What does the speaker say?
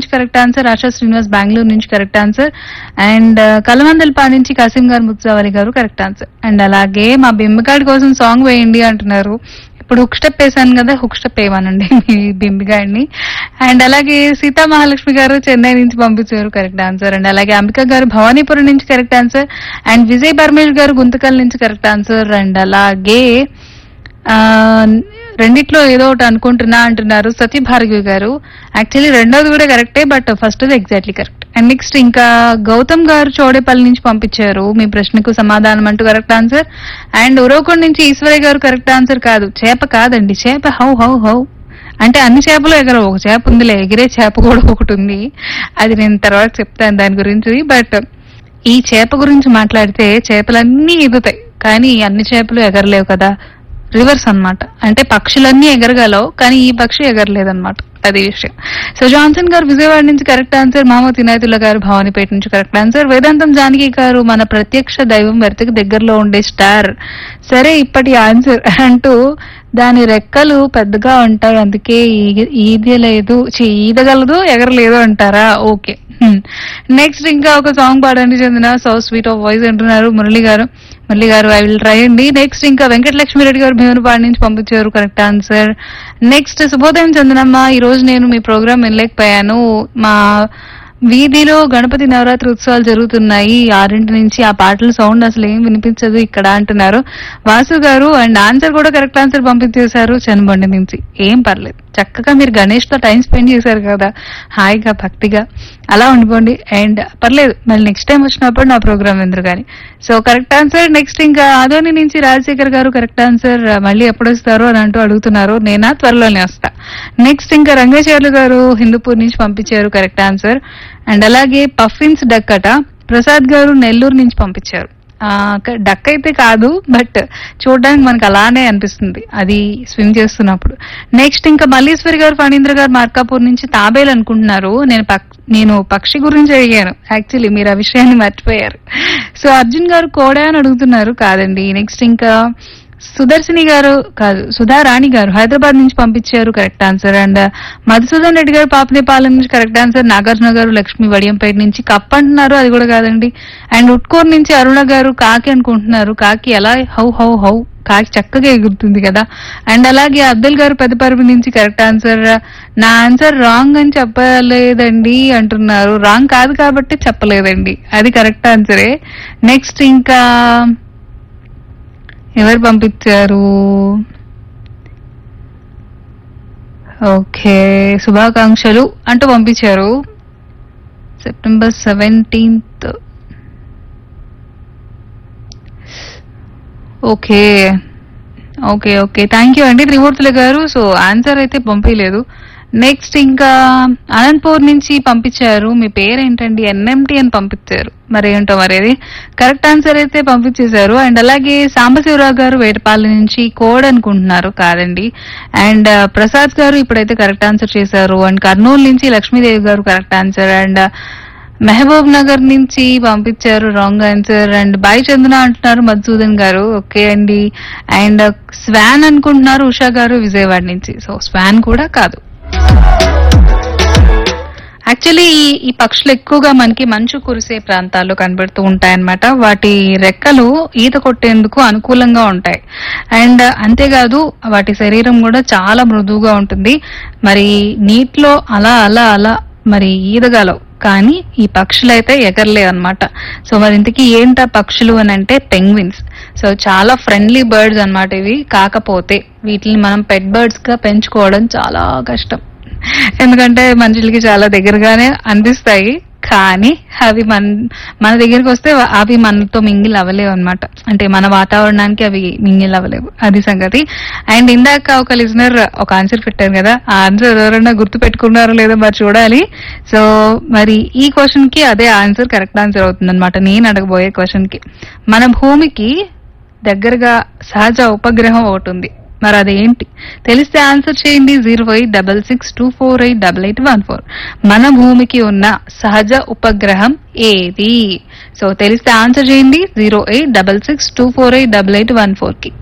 correct answer Asha Srinivas Bengaluru నుంచి correct answer and Kalamandalapadu నుంచి కాసిం గారు ముత్సావలి గారు కరెక్ట్ ఆన్సర్ అండ్ అలాగే మా బింబగాడి కోసం సాంగ్ వేయండి అంటున్నారు ఇప్పుడు హుక్ స్టెప్ వేసాను కదా హుక్ స్టెప్ వేయమనండి మీ బింబిగాడిని అండ్ అలాగే సీతా మహాలక్ష్మి గారు చెన్నై నుంచి పంపించారు కరెక్ట్ ఆన్సర్ అండ్ అలాగే అంబిక గారు భవానీపురం నుంచి correct answer and Vijay Paramesh garu Guntakal నుంచి కరెక్ట్ ఆన్సర్ అండ్ అలాగే ఆ, రెండిట్లో ఏదో ఒకటి అనుకుంటున్నా అంటున్నారు సతీ భార్గవి గారు యాక్చువల్లీ రెండోది కూడా కరెక్టే but first exactly correct and next ఇంకా గౌతమ్ గారు చోడేపల్లి నుంచి పంపించారు మీ ప్రశ్నకు సమాధానం అంటూ కరెక్ట్ ఆన్సర్ అండ్ ఉరవకొండ నుంచి ఈశ్వరయ్య గారు కరెక్ట్ ఆన్సర్ కాదు చేప కాదండి చేప హౌ హౌ హౌ అంటే అన్ని చేపలు ఎగరవు ఒక చేప ఉందిలే ఎగిరే చేప కూడా ఒకటి ఉంది అది నేను తర్వాత చెప్తాను దాని గురించి బట్ ఈ చేప గురించి మాట్లాడితే చేపలన్నీ ఎగుతాయి కానీ అన్ని చేపలు ఎగరలేవు కదా రివర్స్ అన్నమాట అంటే పక్షులన్నీ ఎగరగలవు కానీ ఈ పక్షి ఎగరలేదన్నమాట అది విషయం సో జాన్సన్ గారు విజయవాడ నుంచి కరెక్ట్ ఆన్సర్ మహమ్మద్ ఇనాయతుల్లా గారు భవానీపేట నుంచి కరెక్ట్ ఆన్సర్ వేదాంతం జానకి గారు మన ప్రత్యక్ష దైవం వెర్తకి దగ్గరలో ఉండే స్టార్ సరే ఇప్పటి ఆన్సర్ అంటూ దాని రెక్కలు పెద్దగా ఉంటాయి అందుకే ఈగ- ఈదలేదు ఛీ, ఈదగలదు ఎగరలేదు అంటారా ఓకే నెక్స్ట్ ఇంకా ఒక సాంగ్ పాడండి చెందిన సో స్వీట్ ఆఫ్ వాయిస్ అంటున్నారు మురళి గారు మురళి గారు ఐ విల్ ట్రై అండి నెక్స్ట్ ఇంకా వెంకటలక్ష్మి రెడ్డి గారు భీమునిపాడు నుంచి పంపించారు కరెక్ట్ ఆన్సర్ నెక్స్ట్ శుభోదయం చందనమ్మ ఈ రోజు నేను మీ ప్రోగ్రామ్ వినలేకపోయాను మా వీధిలో గణపతి నవరాత్రి ఉత్సవాలు జరుగుతున్నాయి ఆరింటి నుంచి ఆ పాటల సౌండ్ అసలు ఏం వినిపించదు ఇక్కడ అంటున్నారు వాసు గారు అండ్ ఆన్సర్ కూడా కరెక్ట్ ఆన్సర్ పంపించేశారు చనుబండి నుంచి ఏం పర్లేదు చక్కగా మీరు గణేష్ తో టైం స్పెండ్ చేశారు కదా హాయిగా భక్తిగా అలా ఉండిపోండి అండ్ పర్లేదు మళ్ళీ నెక్స్ట్ టైం వచ్చినప్పుడు నా ప్రోగ్రామ్ ఎందుకు కానీ సో కరెక్ట్ ఆన్సర్ నెక్స్ట్ ఇంకా ఆదోని నుంచి రాజశేఖర్ గారు కరెక్ట్ ఆన్సర్ మళ్ళీ ఎప్పుడు వస్తారు అని అంటూ అడుగుతున్నారు నేనా త్వరలోనే వస్తా నెక్స్ట్ ఇంకా రంగేశ్వర్లు గారు హిందూపూర్ నుంచి పంపించారు కరెక్ట్ ఆన్సర్ అండ్ అలాగే పఫిన్స్ డక్ అట ప్రసాద్ గారు నెల్లూరు నుంచి పంపించారు ఆ, క- డక్ అయితే కాదు బట్ చూడడానికి మనకు అలానే అనిపిస్తుంది అది స్విమ్ చేస్తున్నప్పుడు నెక్స్ట్ ఇంకా మల్లీశ్వరి గారు ఫణీంద్ర గారు మార్కాపూర్ నుంచి తాబేలు అనుకుంటున్నారు నేను పక్- నేను పక్షి గురించి అడిగాను యాక్చువల్లీ మీరు ఆ విషయాన్ని మర్చిపోయారు సో అర్జున్ గారు కోడా అని అడుగుతున్నారు కాదండి నెక్స్ట్ ఇంకా సుదర్శిని గారు కాదు సుధా రాణి గారు హైదరాబాద్ నుంచి పంపించారు correct answer and Madhusudan Reddy గారు పాపనేపాలెం నుంచి కరెక్ట్ ఆన్సర్ నాగార్జున గారు లక్ష్మి వడియంపేట నుంచి కప్ అంటున్నారు అది కూడా కాదండి అండ్ ఉట్కూర్ నుంచి అరుణ గారు కాకి అనుకుంటున్నారు కాకి ఎలా హౌ హౌ హౌ కాకి చక్కగా ఎగురుతుంది కదా అండ్ అలాగే అబ్దుల్ గారు పెద్దపరపు నుంచి కరెక్ట్ ఆన్సర్ నా ఆన్సర్ రాంగ్ అని చెప్పలేదండి అంటున్నారు రాంగ్ కాదు కాబట్టి చెప్పలేదండి అది కరెక్ట్ ఆన్సరే నెక్స్ట్ ఇంకా ఎవరు పంపించారు ఓకే శుభాకాంక్షలు అంటూ పంపించారు September seventeenth okay okay okay thank you అండి త్రిమూర్తుల గారు సో ఆన్సర్ అయితే పంపించలేదు నెక్స్ట్ ఇంకా అనంతపూర్ నుంచి పంపించారు మీ పేరు ఏంటండి ఎన్ఎంటి అని పంపించారు మరి ఏంటో మరి అది కరెక్ట్ ఆన్సర్ అయితే పంపించేశారు అండ్ అలాగే సాంబశివరావు గారు వేటపాలెం నుంచి కోడ్ అనుకుంటున్నారు కాదండి అండ్ ప్రసాద్ గారు ఇప్పుడైతే కరెక్ట్ ఆన్సర్ చేశారు అండ్ కర్నూలు నుంచి లక్ష్మీదేవి గారు correct answer and Mahabub Nagar నుంచి పంపించారు wrong answer and boy Chandana అంటున్నారు మధుసూదన్ గారు ఓకే అండి అండ్ స్వాన్ అనుకుంటున్నారు ఉషా గారు విజయవాడ నుంచి సో స్వాన్ కూడా కాదు యాక్చువల్లీ ఈ ఈ పక్షులు ఎక్కువగా మనకి మంచు కురిసే ప్రాంతాల్లో కనబడుతూ ఉంటాయన్నమాట వాటి రెక్కలు ఈత కొట్టేందుకు అనుకూలంగా ఉంటాయి అండ్ అంతేకాదు వాటి శరీరం కూడా చాలా మృదువుగా ఉంటుంది మరి నీటిలో అలా అలా అలా మరి ఈదగలవు కానీ ఈ పక్షులు అయితే ఎగరలేవు అనమాట సో మరి ఇంతకీ ఏంటా పక్షులు అని అంటే పెంగ్విన్స్ సో చాలా ఫ్రెండ్లీ బర్డ్స్ అన్నమాట ఇవి కాకపోతే వీటిని మనం పెట్ బర్డ్స్ గా పెంచుకోవడం చాలా కష్టం ఎందుకంటే మనుషులకి చాలా దగ్గరగానే అనిపిస్తాయి కానీ అవి మన మన దగ్గరికి వస్తే అవి మనతో మింగిల్ అవ్వలేవు అనమాట అంటే మన వాతావరణానికి అవి మింగిల్ అవ్వలేవు అది సంగతి అండ్ ఇందాక ఒక లిజనర్ ఒక ఆన్సర్ పెట్టారు కదా ఆ ఆన్సర్ ఎవరైనా గుర్తు పెట్టుకున్నారో లేదో మరి చూడాలి సో మరి ఈ క్వశ్చన్ కి అదే ఆన్సర్ కరెక్ట్ ఆన్సర్ అవుతుంది అనమాట నేను అడగబోయే క్వశ్చన్ కి మన భూమికి దగ్గరగా సహజ ఉపగ్రహం ఒకటి ఉంది మరి అదేంటి తెలిస్తే ఆన్సర్ చేయండి zero eight double six two four eight double eight one four మన భూమికి ఉన్న సహజ ఉపగ్రహం ఏది సో తెలిస్తే ఆన్సర్ చేయండి zero eight double six two four eight double eight one four కి